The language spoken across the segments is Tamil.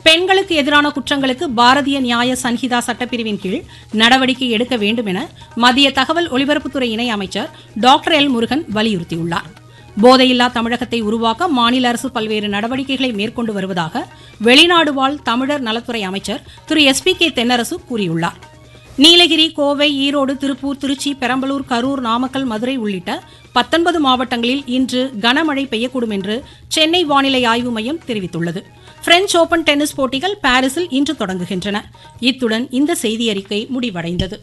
பெண்களுக்கு எதிரான குற்றங்களுக்கு பாரதிய நியாய சன்ஹிதா சட்டப்பிரிவின் கீழ் நடவடிக்கை எடுக்க வேண்டும் என மத்திய தகவல் ஒலிபரப்புத்துறை இணை அமைச்சர் டாக்டர் எல் முருகன் வலியுறுத்தியுள்ளார் போதையில்லா தமிழகத்தை உருவாக்க மாநில அரசு பல்வேறு நடவடிக்கைகளை மேற்கொண்டு வருவதாக வெளிநாடு வாழ் தமிழர் நலத்துறை அமைச்சர் Thiru S P K Thennarasu கூறியுள்ளார் நீலகிரி கோவை ஈரோடு திருப்பூர் திருச்சி பெரம்பலூர் கரூர் நாமக்கல் மதுரை உள்ளிட்ட பத்தொன்பது மாவட்டங்களில் இன்று கனமழை பெய்யக்கூடும் என்று சென்னை வானிலை ஆய்வு மையம் தெரிவித்துள்ளது பிரெஞ்ச் ஓபன் டென்னிஸ் போட்டிகள் பாரிஸில் இன்று தொடங்குகின்றன இத்துடன் இந்த செய்தியறிக்கை முடிவடைந்தது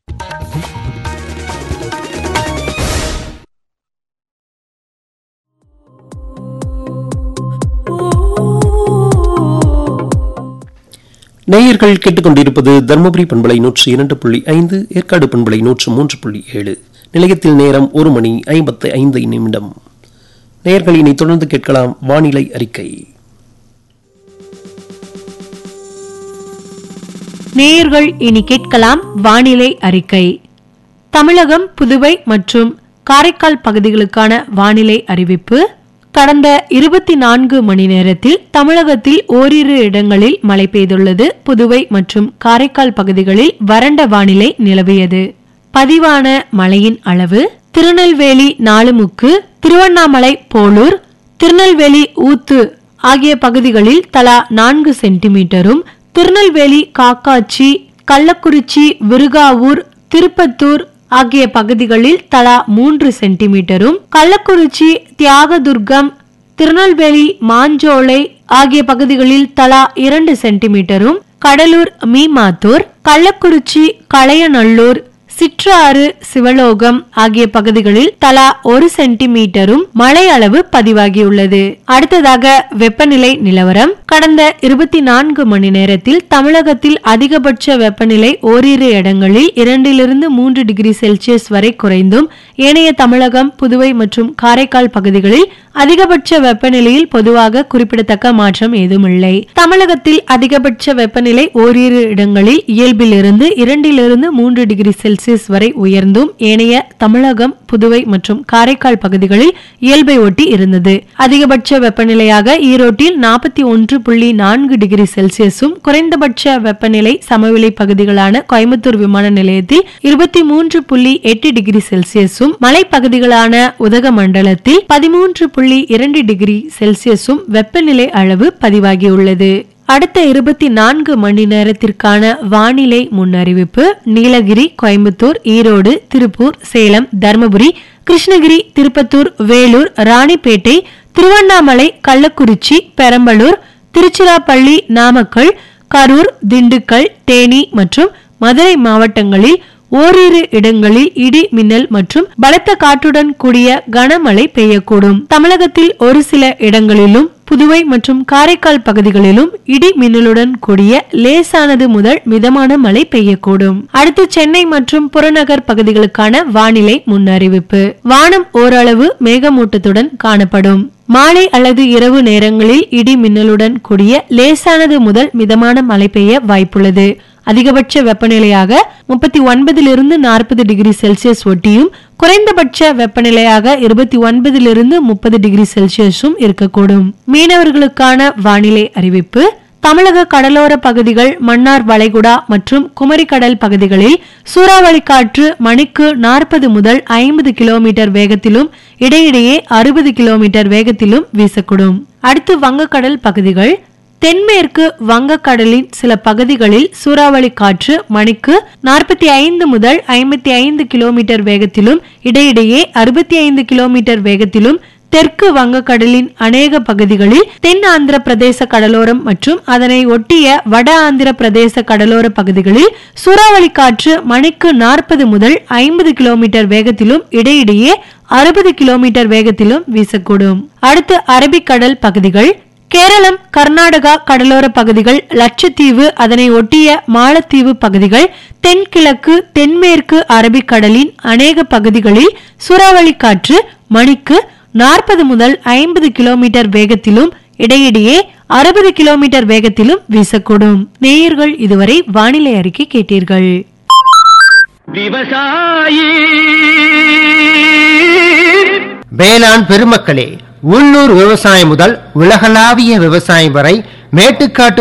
நேயர்கள் கேட்டுக்கொண்டிருப்பது தருமபுரி பண்பலை நூற்று இரண்டு புள்ளி ஐந்து ஏற்காடு பண்பலை நூற்று மூன்று புள்ளி ஏழு நிலையத்தில் நேரம் ஒரு மணி ஐம்பத்து ஐந்து நிமிடம் நேயர்கள் இனி தொடர்ந்து கேட்கலாம் வானிலை அறிக்கை நேயர்கள் இனி கேட்கலாம் வானிலை அறிக்கை தமிழகம் புதுவை மற்றும் காரைக்கால் பகுதிகளுக்கான வானிலை அறிவிப்பு கடந்த இருபத்தி நான்கு மணி நேரத்தில் தமிழகத்தில் ஓரிரு இடங்களில் மழை பெய்துள்ளது புதுவை மற்றும் காரைக்கால் பகுதிகளில் வறண்ட வானிலை நிலவியது பதிவான மழையின் அளவு திருநெல்வேலி நாலுமுக்கு திருவண்ணாமலை போலூர் திருநெல்வேலி ஊத்து ஆகிய பகுதிகளில் தலா நான்கு சென்டிமீட்டரும் திருநெல்வேலி காக்காச்சி கள்ளக்குறிச்சி விருகாவூர் திருப்பத்தூர் ஆகிய பகுதிகளில் தலா மூன்று சென்டிமீட்டரும் கள்ளக்குறிச்சி தியாகதுர்கம் திருநெல்வேலி மாஞ்சோலை ஆகிய பகுதிகளில் தலா இரண்டு சென்டிமீட்டரும் கடலூர் மீமாத்தூர் கள்ளக்குறிச்சி களையநல்லூர் சிற்றாறு சிவலோகம் ஆகிய பகுதிகளில் தலா ஒரு சென்டிமீட்டரும் மழை அளவு பதிவாகியுள்ளது அடுத்ததாக வெப்பநிலை நிலவரம் கடந்த இருபத்தி நான்கு மணி நேரத்தில் தமிழகத்தில் அதிகபட்ச வெப்பநிலை ஓரிரு இடங்களில் இரண்டிலிருந்து மூன்று டிகிரி செல்சியஸ் வரை குறைந்தும் ஏனைய தமிழகம் புதுவை மற்றும் காரைக்கால் பகுதிகளில் அதிகபட்ச வெப்பநிலையில் பொதுவாக குறிப்பிடத்தக்க மாற்றம் ஏதுமில்லை தமிழகத்தில் அதிகபட்ச வெப்பநிலை ஓரிரு இடங்களில் இயல்பிலிருந்து இரண்டிலிருந்து மூன்று டிகிரி செல்சியஸ் வரை உயர்ந்தும் ஏனைய தமிழகம் புதுவை மற்றும் காரைக்கால் பகுதிகளில் இயல்பை ஒட்டி இருந்தது அதிகபட்ச வெப்பநிலையாக ஈரோட்டில் நாற்பத்தி ஒன்று புள்ளி நான்கு டிகிரி செல்சியஸும் குறைந்தபட்ச வெப்பநிலை சமவெளி பகுதிகளான கோயம்புத்தூர் விமான நிலையத்தில் இருபத்தி மூன்று புள்ளி எட்டு டிகிரி செல்சியஸும் மலைப்பகுதிகளான உதகமண்டலத்தில் பதிமூன்று புள்ளி இரண்டு டிகிரி செல்சியஸும் வெப்பநிலை அளவு பதிவாகியுள்ளது அடுத்த இருபத்தி நான்கு மணி நேரத்திற்கான வானிலை முன்னறிவிப்பு நீலகிரி கோயம்புத்தூர் ஈரோடு திருப்பூர் சேலம் தருமபுரி கிருஷ்ணகிரி திருப்பத்தூர் வேலூர் ராணிப்பேட்டை திருவண்ணாமலை கள்ளக்குறிச்சி பெரம்பலூர் திருச்சிராப்பள்ளி நாமக்கல் கரூர் திண்டுக்கல் தேனி மற்றும் மதுரை மாவட்டங்களில் ஓரிரு இடங்களில் இடி மின்னல் மற்றும் பலத்த காற்றுடன் கூடிய கனமழை பெய்யக்கூடும் தமிழகத்தில் ஒரு சில இடங்களிலும் புதுவை மற்றும் காரைக்கால் பகுதிகளிலும் இடி மின்னலுடன் கூடிய லேசானது முதல் மிதமான மழை பெய்யக்கூடும் அடுத்து சென்னை மற்றும் புறநகர் பகுதிகளுக்கான வானிலை முன்னறிவிப்பு வானம் ஓரளவு மேகமூட்டத்துடன் காணப்படும் மாலை அல்லது இரவு நேரங்களில் இடி மின்னலுடன் கூடிய லேசானது முதல் மிதமான மழை பெய்ய வாய்ப்புள்ளது அதிகபட்ச வெப்பநிலையாக முப்பத்தி ஒன்பதிலிருந்து நாற்பது டிகிரி செல்சியஸ் ஒட்டியும் குறைந்தபட்ச வெப்பநிலையாக இருபத்தி ஒன்பதிலிருந்து முப்பது டிகிரி செல்சியஸும் இருக்கக்கூடும் மீனவர்களுக்கான வானிலை அறிவிப்பு தமிழக கடலோர பகுதிகள் மன்னார் வளைகுடா மற்றும் குமரிக்கடல் பகுதிகளில் சூறாவளி காற்று மணிக்கு நாற்பது முதல் ஐம்பது கிலோமீட்டர் வேகத்திலும் இடையிடையே அறுபது கிலோமீட்டர் வேகத்திலும் வீசக்கூடும் அடுத்து வங்கக்கடல் பகுதிகள் தென்மேற்கு வங்கக்கடலின் சில பகுதிகளில் சூறாவளி காற்று மணிக்கு நாற்பத்தி ஐந்து முதல் ஐம்பத்தி ஐந்து கிலோமீட்டர் வேகத்திலும் இடையிடையே அறுபத்தி ஐந்து கிலோமீட்டர் வேகத்திலும் தெற்கு வங்கக்கடலின் அநேக பகுதிகளில் தென் ஆந்திர பிரதேச கடலோரம் மற்றும் அதனை ஒட்டிய வட ஆந்திர பிரதேச கடலோர பகுதிகளில் சூறாவளி காற்று மணிக்கு நாற்பது முதல் ஐம்பது கிலோமீட்டர் வேகத்திலும் இடையிடையே அறுபது கிலோமீட்டர் வேகத்திலும் வீசக்கூடும் அடுத்து அரபிக்கடல் பகுதிகள் கேரளம் கர்நாடகா கடலோர பகுதிகள் லட்சத்தீவு அதனை ஒட்டிய மாலத்தீவு பகுதிகள் தென்கிழக்கு தென்மேற்கு அரபிக்கடலின் அநேக பகுதிகளில் சூறாவளி காற்று மணிக்கு நாற்பது முதல் ஐம்பது கிலோமீட்டர் வேகத்திலும் இடையிடையே அறுபது கிலோமீட்டர் வேகத்திலும் வீசக்கூடும் நேயர்கள் இதுவரை வானிலை அறிக்கை கேட்டீர்கள் விவசாயி வேளாண் பெருமக்களே உள்ளூர் விவசாயம் முதல் உலகளாவிய விவசாயம் வரை மேட்டுக்காட்டு